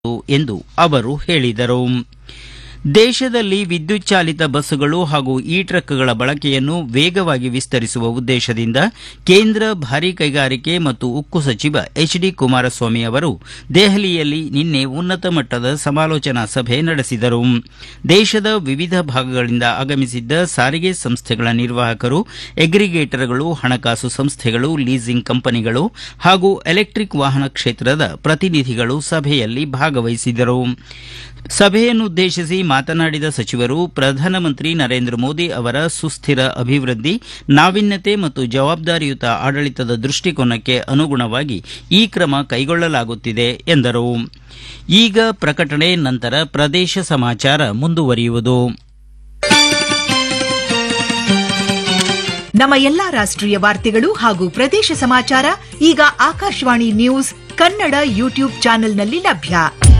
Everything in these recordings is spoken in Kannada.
ಎಂದು ಅವರು ಹೇಳಿದರು ದೇಶದಲ್ಲಿ ವಿದ್ಯುತ್ ಚಾಲಿತ ಬಸ್ಸುಗಳು ಹಾಗೂ ಇ ಟ್ರಕ್ಗಳ ಬಳಕೆಯನ್ನು ವೇಗವಾಗಿ ವಿಸ್ತರಿಸುವ ಉದ್ದೇಶದಿಂದ ಕೇಂದ್ರ ಭಾರೀ ಕೈಗಾರಿಕೆ ಮತ್ತು ಉಕ್ಕು ಸಚಿವ ಎಚ್ ಡಿ ಕುಮಾರಸ್ವಾಮಿ ಅವರು ದೆಹಲಿಯಲ್ಲಿ ನಿನ್ನೆ ಉನ್ನತ ಮಟ್ಟದ ಸಮಾಲೋಚನಾ ಸಭೆ ನಡೆಸಿದರು ದೇಶದ ವಿವಿಧ ಭಾಗಗಳಿಂದ ಆಗಮಿಸಿದ್ದ ಸಾರಿಗೆ ಸಂಸ್ಥೆಗಳ ನಿರ್ವಾಹಕರು ಎಗ್ರಿಗೇಟರ್ಗಳು ಹಣಕಾಸು ಸಂಸ್ಥೆಗಳು ಲೀಸಿಂಗ್ ಕಂಪನಿಗಳು ಹಾಗೂ ಎಲೆಕ್ಟಿಕ್ ವಾಹನ ಕ್ಷೇತ್ರದ ಪ್ರತಿನಿಧಿಗಳು ಸಭೆಯಲ್ಲಿ ಭಾಗವಹಿಸಿದರು ಸಭೆಯನ್ನುದ್ದೇಶಿಸಿ ಮಾತನಾಡಿದ ಸಚಿವರು ಪ್ರಧಾನಮಂತ್ರಿ ನರೇಂದ್ರ ಮೋದಿ ಅವರ ಸುಸ್ಥಿರ ಅಭಿವೃದ್ಧಿ ನಾವೀನ್ಯತೆ ಮತ್ತು ಜವಾಬ್ದಾರಿಯುತ ಆಡಳಿತದ ದೃಷ್ಟಿಕೋನಕ್ಕೆ ಅನುಗುಣವಾಗಿ ಈ ಕ್ರಮ ಕೈಗೊಳ್ಳಲಾಗುತ್ತಿದೆ ಎಂದರು ಈಗ ಪ್ರಕಟಣೆ ನಂತರ ಪ್ರದೇಶ ಸಮಾಚಾರ ಮುಂದುವರಿಯುವುದು ನಮ್ಮ ಎಲ್ಲಾ ರಾಷ್ಟ್ರೀಯ ವಾರ್ತೆಗಳು ಹಾಗೂ ಪ್ರದೇಶ ಸಮಾಚಾರ ಈಗ ಆಕಾಶವಾಣಿ ನ್ಯೂಸ್ ಕನ್ನಡ ಯೂಟ್ಯೂಬ್ ಚಾನೆಲ್ನಲ್ಲಿ ಲಭ್ಯ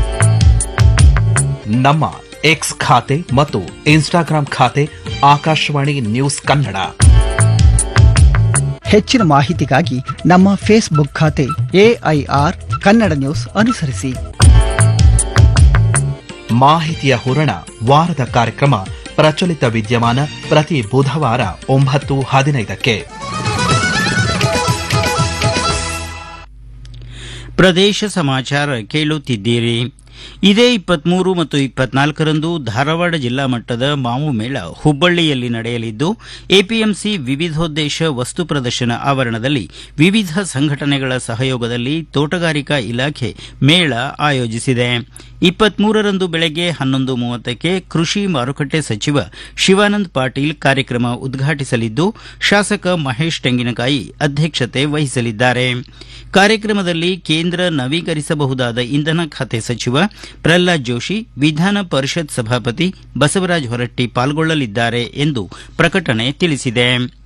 ನಮ್ಮ ಎಕ್ಸ್ ಖಾತೆ ಮತ್ತು ಇನ್ಸ್ಟಾಗ್ರಾಂ ಖಾತೆ ಆಕಾಶವಾಣಿ ನ್ಯೂಸ್ ಕನ್ನಡ ಹೆಚ್ಚಿನ ಮಾಹಿತಿಗಾಗಿ ನಮ್ಮ ಫೇಸ್ಬುಕ್ ಖಾತೆ ಎಐಆರ್ ಕನ್ನಡ ನ್ಯೂಸ್ ಅನುಸರಿಸಿ ಮಾಹಿತಿಯ ಹೂರಣ ವಾರದ ಕಾರ್ಯಕ್ರಮ ಪ್ರಚಲಿತ ವಿದ್ಯಮಾನ ಪ್ರತಿ ಬುಧವಾರ ಒಂಬತ್ತು ಹದಿನೈದಕ್ಕೆ ಪ್ರದೇಶ ಸಮಾಚಾರ ಕೇಳುತ್ತಿದ್ದೀರಿ ಇದೇ ಇಪ್ಪತ್ಮೂರು ಮತ್ತು ಇಪ್ಪತ್ನಾಲ್ಕರಂದು ಧಾರವಾಡ ಜಿಲ್ಲಾ ಮಟ್ಟದ ಮಾವು ಮೇಳ ಹುಬ್ಬಳ್ಳಿಯಲ್ಲಿ ನಡೆಯಲಿದ್ದು ಎಪಿಎಂಸಿ ವಿವಿಧೋದ್ದೇಶ ವಸ್ತು ಪ್ರದರ್ಶನ ಆವರಣದಲ್ಲಿ ವಿವಿಧ ಸಂಘಟನೆಗಳ ಸಹಯೋಗದಲ್ಲಿ ತೋಟಗಾರಿಕಾ ಇಲಾಖೆ ಮೇಳ ಆಯೋಜಿಸಿದೆ ಇಪ್ಪತ್ಮೂರರಂದು ಬೆಳಗ್ಗೆ ಹನ್ನೊಂದು ಮೂವತ್ತಕ್ಕೆ ಕೃಷಿ ಮಾರುಕಟ್ಟೆ ಸಚಿವ ಶಿವಾನಂದ ಪಾಟೀಲ್ ಕಾರ್ಯಕ್ರಮ ಉದ್ಘಾಟಿಸಲಿದ್ದು ಶಾಸಕ ಮಹೇಶ್ ತೆಂಗಿನಕಾಯಿ ಅಧ್ಯಕ್ಷತೆ ವಹಿಸಲಿದ್ದಾರೆ ಕಾರ್ಯಕ್ರಮದಲ್ಲಿ ಕೇಂದ್ರ ನವೀಕರಿಸಬಹುದಾದ ಇಂಧನ ಖಾತೆ ಸಚಿವ ಪ್ರಹ್ಲಾದ್ ಜೋಶಿ ವಿಧಾನ ಪರಿಷತ್ ಸಭಾಪತಿ ಬಸವರಾಜ ಹೊರಟ್ಟಿ ಪಾಲ್ಗೊಳ್ಳಲಿದ್ದಾರೆ ಎಂದು ಪ್ರಕಟಣೆ ತಿಳಿಸಿದೆ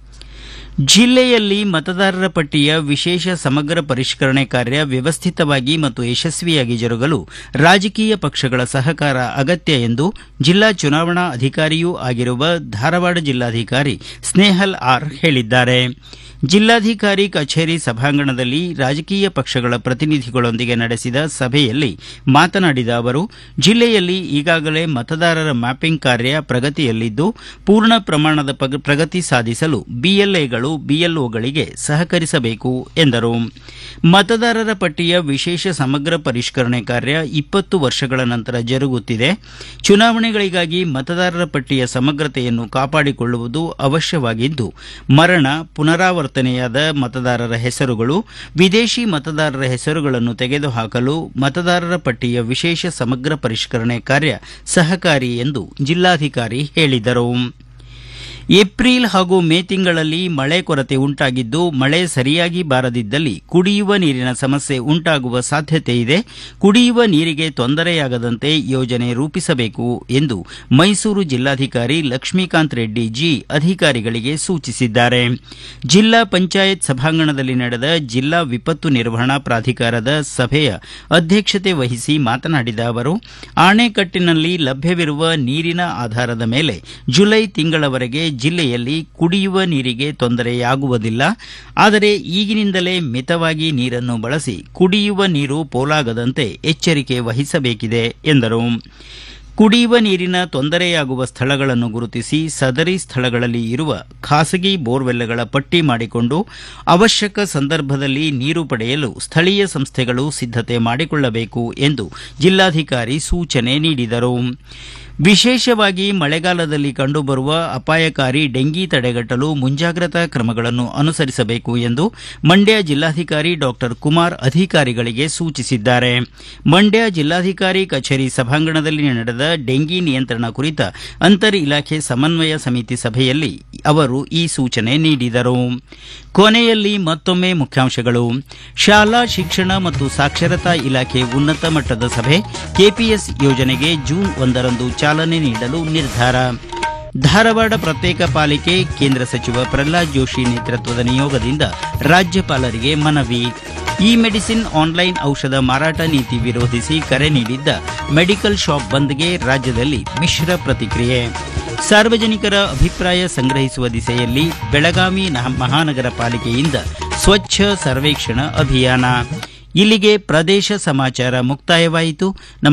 ಜಿಲ್ಲೆಯಲ್ಲಿ ಮತದಾರರ ಪಟ್ಟಿಯ ವಿಶೇಷ ಸಮಗ್ರ ಪರಿಷ್ಕರಣೆ ಕಾರ್ಯ ವ್ಯವಸ್ಥಿತವಾಗಿ ಮತ್ತು ಯಶಸ್ವಿಯಾಗಿ ಜರುಗಲು ರಾಜಕೀಯ ಪಕ್ಷಗಳ ಸಹಕಾರ ಅಗತ್ಯ ಎಂದು ಜಿಲ್ಲಾ ಚುನಾವಣಾ ಅಧಿಕಾರಿಯೂ ಆಗಿರುವ ಧಾರವಾಡ ಜಿಲ್ಲಾಧಿಕಾರಿ ಸ್ನೇಹಲ್ ಆರ್ ಹೇಳಿದ್ದಾರೆ ಜಿಲ್ಲಾಧಿಕಾರಿ ಕಚೇರಿ ಸಭಾಂಗಣದಲ್ಲಿ ರಾಜಕೀಯ ಪಕ್ಷಗಳ ಪ್ರತಿನಿಧಿಗಳೊಂದಿಗೆ ನಡೆಸಿದ ಸಭೆಯಲ್ಲಿ ಮಾತನಾಡಿದ ಅವರು ಜಿಲ್ಲೆಯಲ್ಲಿ ಈಗಾಗಲೇ ಮತದಾರರ ಮ್ಯಾಪಿಂಗ್ ಕಾರ್ಯ ಪ್ರಗತಿಯಲ್ಲಿದ್ದು ಪೂರ್ಣ ಪ್ರಮಾಣದ ಪ್ರಗತಿ ಸಾಧಿಸಲು ಬಿಎಲ್ಎಗಳು ಬಿಎಲ್ಒಗಳಿಗೆ ಸಹಕರಿಸಬೇಕು ಎಂದರು ಮತದಾರರ ಪಟ್ಟಿಯ ವಿಶೇಷ ಸಮಗ್ರ ಪರಿಷ್ಕರಣೆ ಕಾರ್ಯ ಇಪ್ಪತ್ತು ವರ್ಷಗಳ ನಂತರ ಜರುಗುತ್ತಿದೆ ಚುನಾವಣೆಗಳಿಗಾಗಿ ಮತದಾರರ ಪಟ್ಟಿಯ ಸಮಗ್ರತೆಯನ್ನು ಕಾಪಾಡಿಕೊಳ್ಳುವುದು ಅವಶ್ಯವಾಗಿದ್ದು ಮರಣ ಪುನರಾವರ್ತನೆಯಾದ ಮತದಾರರ ಹೆಸರುಗಳು ವಿದೇಶಿ ಮತದಾರರ ಹೆಸರುಗಳನ್ನು ತೆಗೆದುಹಾಕಲು ಮತದಾರರ ಪಟ್ಟಿಯ ವಿಶೇಷ ಸಮಗ್ರ ಪರಿಷ್ಕರಣೆ ಕಾರ್ಯ ಸಹಕಾರಿ ಎಂದು ಜಿಲ್ಲಾಧಿಕಾರಿ ಹೇಳಿದರು ಏಪ್ರಿಲ್ ಹಾಗೂ ಮೇ ತಿಂಗಳಲ್ಲಿ ಮಳೆ ಕೊರತೆ ಉಂಟಾಗಿದ್ದು ಮಳೆ ಸರಿಯಾಗಿ ಬಾರದಿದ್ದಲ್ಲಿ ಕುಡಿಯುವ ನೀರಿನ ಸಮಸ್ಯೆ ಉಂಟಾಗುವ ಸಾಧ್ಯತೆ ಇದೆ ಕುಡಿಯುವ ನೀರಿಗೆ ತೊಂದರೆಯಾಗದಂತೆ ಯೋಜನೆ ರೂಪಿಸಬೇಕು ಎಂದು ಮೈಸೂರು ಜಿಲ್ಲಾಧಿಕಾರಿ ಲಕ್ಷ್ಮೀಕಾಂತ್ ರೆಡ್ಡಿ ಜಿ ಅಧಿಕಾರಿಗಳಿಗೆ ಸೂಚಿಸಿದ್ದಾರೆ ಜಿಲ್ಲಾ ಪಂಚಾಯತ್ ಸಭಾಂಗಣದಲ್ಲಿ ನಡೆದ ಜಿಲ್ಲಾ ವಿಪತ್ತು ನಿರ್ವಹಣಾ ಪ್ರಾಧಿಕಾರದ ಸಭೆಯ ಅಧ್ಯಕ್ಷತೆ ವಹಿಸಿ ಮಾತನಾಡಿದ ಅವರು ಆಣೆಕಟ್ಟಿನಲ್ಲಿ ಲಭ್ಯವಿರುವ ನೀರಿನ ಆಧಾರದ ಮೇಲೆ ಜುಲೈ ತಿಂಗಳವರೆಗೆ ಜಿಲ್ಲೆಯಲ್ಲಿ ಕುಡಿಯುವ ನೀರಿಗೆ ತೊಂದರೆಯಾಗುವುದಿಲ್ಲ ಆದರೆ ಈಗಿನಿಂದಲೇ ಮಿತವಾಗಿ ನೀರನ್ನು ಬಳಸಿ ಕುಡಿಯುವ ನೀರು ಪೋಲಾಗದಂತೆ ಎಚ್ಚರಿಕೆ ವಹಿಸಬೇಕಿದೆ ಎಂದರು ಕುಡಿಯುವ ನೀರಿನ ತೊಂದರೆಯಾಗುವ ಸ್ಥಳಗಳನ್ನು ಗುರುತಿಸಿ ಸದರಿ ಸ್ಥಳಗಳಲ್ಲಿ ಇರುವ ಖಾಸಗಿ ಬೋರ್ವೆಲ್ಗಳ ಪಟ್ಟಿ ಮಾಡಿಕೊಂಡು ಅವಶ್ಯಕ ಸಂದರ್ಭದಲ್ಲಿ ನೀರು ಪಡೆಯಲು ಸ್ಥಳೀಯ ಸಂಸ್ಥೆಗಳು ಸಿದ್ದತೆ ಮಾಡಿಕೊಳ್ಳಬೇಕು ಎಂದು ಜಿಲ್ಲಾಧಿಕಾರಿ ಸೂಚನೆ ನೀಡಿದರು ವಿಶೇಷವಾಗಿ ಮಳೆಗಾಲದಲ್ಲಿ ಕಂಡುಬರುವ ಅಪಾಯಕಾರಿ ಡೆಂಗಿ ತಡೆಗಟ್ಟಲು ಮುಂಜಾಗ್ರತಾ ಕ್ರಮಗಳನ್ನು ಅನುಸರಿಸಬೇಕು ಎಂದು ಮಂಡ್ಯ ಜಿಲ್ಲಾಧಿಕಾರಿ ಡಾಕ್ಟರ್ ಕುಮಾರ್ ಅಧಿಕಾರಿಗಳಿಗೆ ಸೂಚಿಸಿದ್ದಾರೆ ಮಂಡ್ಯ ಜಿಲ್ಲಾಧಿಕಾರಿ ಕಚೇರಿ ಸಭಾಂಗಣದಲ್ಲಿ ನಡೆದ ಡೆಂಗಿ ನಿಯಂತ್ರಣ ಕುರಿತ ಅಂತರ್ ಇಲಾಖೆ ಸಮನ್ವಯ ಸಮಿತಿ ಸಭೆಯಲ್ಲಿ ಅವರು ಈ ಸೂಚನೆ ನೀಡಿದರು ಕೊನೆಯಲ್ಲಿ ಮತ್ತೊಮ್ಮೆ ಮುಖ್ಯಾಂಶಗಳು ಶಾಲಾ ಶಿಕ್ಷಣ ಮತ್ತು ಸಾಕ್ಷರತಾ ಇಲಾಖೆ ಉನ್ನತ ಮಟ್ಟದ ಸಭೆ ಕೆಪಿಎಸ್ ಯೋಜನೆಗೆ ಜೂನ್ ಒಂದರಂದು ಚಾಲನೆ ನೀಡಲು ನಿರ್ಧಾರ ಧಾರವಾಡ ಪ್ರತ್ಯೇಕ ಪಾಲಿಕೆ ಕೇಂದ್ರ ಸಚಿವ ಪ್ರಹ್ಲಾದ್ ಜೋಶಿ ನೇತೃತ್ವದ ನಿಯೋಗದಿಂದ ರಾಜ್ಯಪಾಲರಿಗೆ ಮನವಿ ಇ ಮೆಡಿಸಿನ್ ಆನ್ಲೈನ್ ಔಷಧ ಮಾರಾಟ ನೀತಿ ವಿರೋಧಿಸಿ ಕರೆ ನೀಡಿದ್ದ ಮೆಡಿಕಲ್ ಶಾಪ್ ಬಂದ್ಗೆ ರಾಜ್ಯದಲ್ಲಿ ಮಿಶ್ರ ಪ್ರತಿಕ್ರಿಯೆ ಸಾರ್ವಜನಿಕರ ಅಭಿಪ್ರಾಯ ಸಂಗ್ರಹಿಸುವ ದಿಸೆಯಲ್ಲಿ ಬೆಳಗಾವಿ ಮಹಾನಗರ ಪಾಲಿಕೆಯಿಂದ ಸ್ವಚ್ಛ ಸರ್ವೇಕ್ಷಣ ಅಭಿಯಾನ ಇಲ್ಲಿಗೆ ಪ್ರದೇಶ ಸಮಾಚಾರ ಮುಕ್ತಾಯವಾಯಿತು ನಮ್ಮ